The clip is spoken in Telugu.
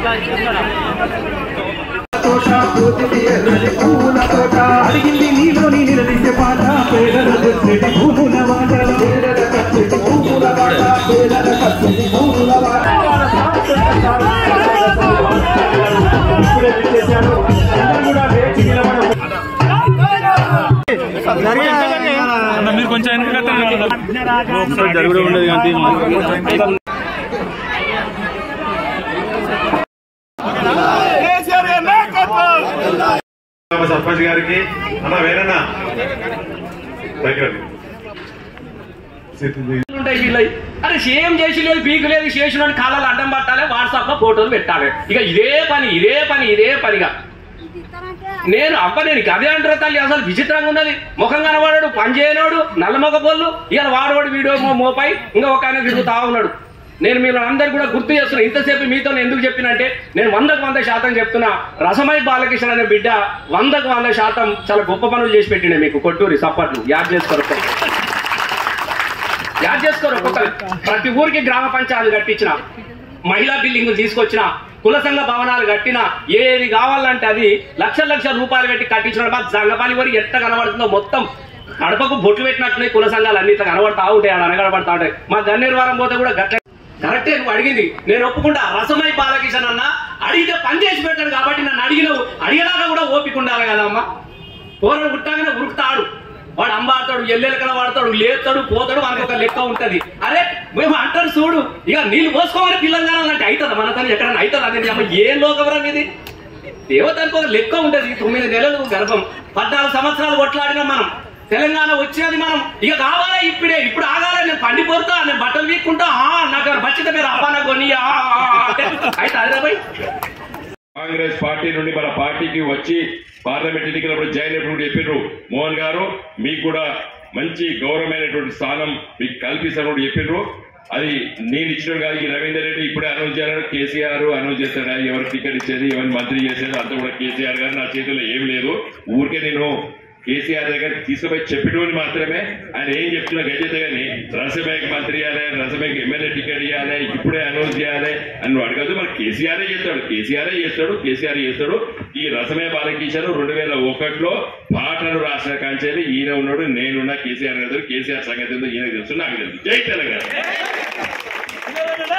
తోట పూర్తి ఎర్రని పూల తోట అడిగింది నీలోని నిలదీసే పాట పేదల దృష్టి భూముల వాట పేదల కత్తి భూముల వాట పేదల కత్తి భూముల వాట ఇప్పుడే విచ్చేశారు. అందరూ కూడా వేచి నిలబడి మీరు కొంచెం వెనక జరుగుతూ ఉండేది కానీ గ్రామ సర్పంచ్ గారికి అన్న వేరన్నా దగ్గర ఉంటాయి వీళ్ళవి అరే సేమ్ చేసి లేదు పీకు లేదు చేసిన కాలాలు అడ్డం పట్టాలి వాట్సాప్ లో ఫోటోలు పెట్టాలి ఇక ఇదే పని ఇదే పని ఇదే పనిగా నేను అబ్బ నేను ఇక అదే అంటారు తల్లి అసలు విచిత్రంగా ఉన్నది ముఖం కనవాడాడు పని చేయనోడు నల్లమొక పొల్లు ఇక వాడవాడు వీడియో మో- మోపై ఇంకా ఒక ఆయన తిరుగుతా ఉన్నాడు నేను మీరు అందరు కూడా గుర్తు చేస్తున్నా ఇంతసేపు మీతో నేను ఎందుకు చెప్పినంటే నేను వందకు వంద శాతం చెప్తున్నా రసమై బాలకృష్ణ అనే బిడ్డ వందకు వంద శాతం చాలా గొప్ప పనులు చేసి పెట్టిండే మీకు కొట్టూరి సప్పట్లు యాద్ చేసుకోరు యాద్ చేసుకోరు ఒక్కొక్క ప్రతి ఊరికి గ్రామ పంచాయతీ కట్టించిన మహిళా బిల్డింగ్ తీసుకొచ్చిన కుల సంఘ భవనాలు కట్టిన ఏది కావాలంటే అది లక్షల లక్షల రూపాయలు పెట్టి కట్టించిన మా సంఘపాలి వరకు ఎంత కనబడుతుందో మొత్తం కడపకు బొట్లు పెట్టినట్లే కుల సంఘాలు అన్ని ఇట్లా కనబడతా ఉంటాయి ఆడ అనగడబడతా ఉంటాయి మా గన్నేరు వారం పోతే కూడా గట్ల కరెక్టే నువ్వు అడిగింది నేను ఒప్పుకుంటా రసమై బాలకిషన్ అన్న అడిగితే పని చేసి పెట్టాడు కాబట్టి నన్ను అడిగినవు అడిగేదాకా కూడా ఓపిక ఉండాలి కదా అమ్మా పూర్వం పుట్టాగానే ఉరుకుతాడు వాడు అంబాడతాడు ఎల్లెలకల వాడతాడు లేస్తాడు పోతాడు మనకు ఒక లెక్క ఉంటది అరే మేము అంటారు చూడు ఇక నీళ్ళు పోసుకోమని పిల్లలు అంటే అవుతుంది మన తను ఎక్కడన్నా అవుతుంది అనేది అమ్మ ఏ లోకవరం ఇది దేవతనికి ఒక లెక్క ఉంటది తొమ్మిది నెలలు గర్భం పద్నాలుగు సంవత్సరాలు కొట్లాడినాం మనం తెలంగాణ వచ్చినది మనం ఇక కావాలా ఇప్పుడే ఇప్పుడు ఆగాల నేను పండి పోరుతా నేను బట్టలు వీక్కుంటా ఆ, నాకు బచ్చిత మీరు అప్పాన కొని ఆ, ఆ, ఆ, అంటే అయితే అదే పోయి కాంగ్రెస్ పార్టీ నుండి మన పార్టీకి వచ్చి పార్లమెంట్ ఎన్నికలప్పుడు జాయిన్ అయినప్పుడు చెప్పిర్రు మోహన్ గారు మీకు కూడా మంచి గౌరవమైనటువంటి స్థానం మీకు కల్పిస్తారని చెప్పిర్రు అది నేను ఇచ్చిన కాదు ఈ రవీందర్ రెడ్డి ఇప్పుడే అనౌన్స్ చేయాలని కేసీఆర్ అనౌన్స్ చేస్తాడా ఎవరు టికెట్ ఇచ్చేది ఎవరు మంత్రి చేసేది అంతా కూడా కేసీఆర్ గారు నా చేతిలో ఏం లేదు ఊరికే నేను కేసీఆర్ దగ్గర తీసుకుపోయి చెప్పేటోని మాత్రమే ఆయన ఏం చెప్తున్నా గజెత గాని రసమేకి మంత్రి ఇవ్వాలి రసమేకి ఎమ్మెల్యే టికెట్ ఇవ్వాలి ఇప్పుడే అనౌన్స్ చేయాలి అని నువ్వు అడగదు మరి కేసీఆర్ చేస్తాడు కేసీఆర్ చేస్తాడు కేసీఆర్ చేస్తాడు ఈ రసమే బాలకిషన్ రెండు వేల ఒకటిలో పాటలు రాసిన కాంచేది ఈయన ఉన్నాడు నేనున్నా కేసీఆర్ గారు కేసీఆర్ సంగతి ఏందో ఈయన తెలుసు నాకు తెలుసు జై తెలంగాణ